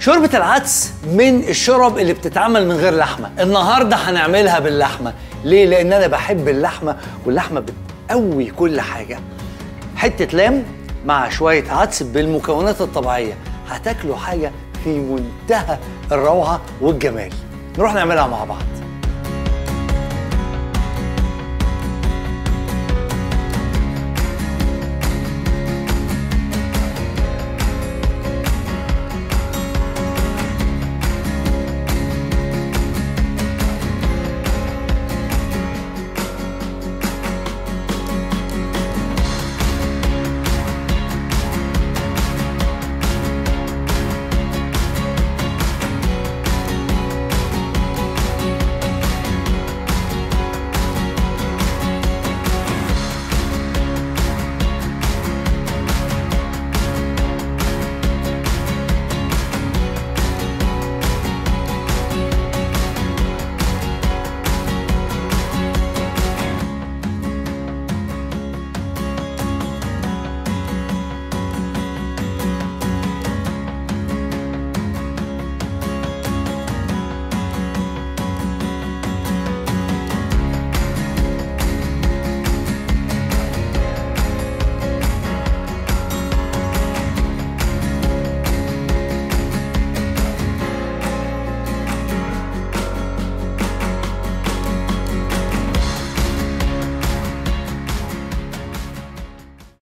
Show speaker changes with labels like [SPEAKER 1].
[SPEAKER 1] شوربة العدس من الشرب اللي بتتعمل من غير لحمة النهاردة هنعملها باللحمة ليه؟ لأن أنا بحب اللحمة واللحمة بتقوي كل حاجة حتة لام مع شوية عدس بالمكونات الطبيعية هتاكلوا حاجة في منتهى الروعة والجمال نروح نعملها مع بعض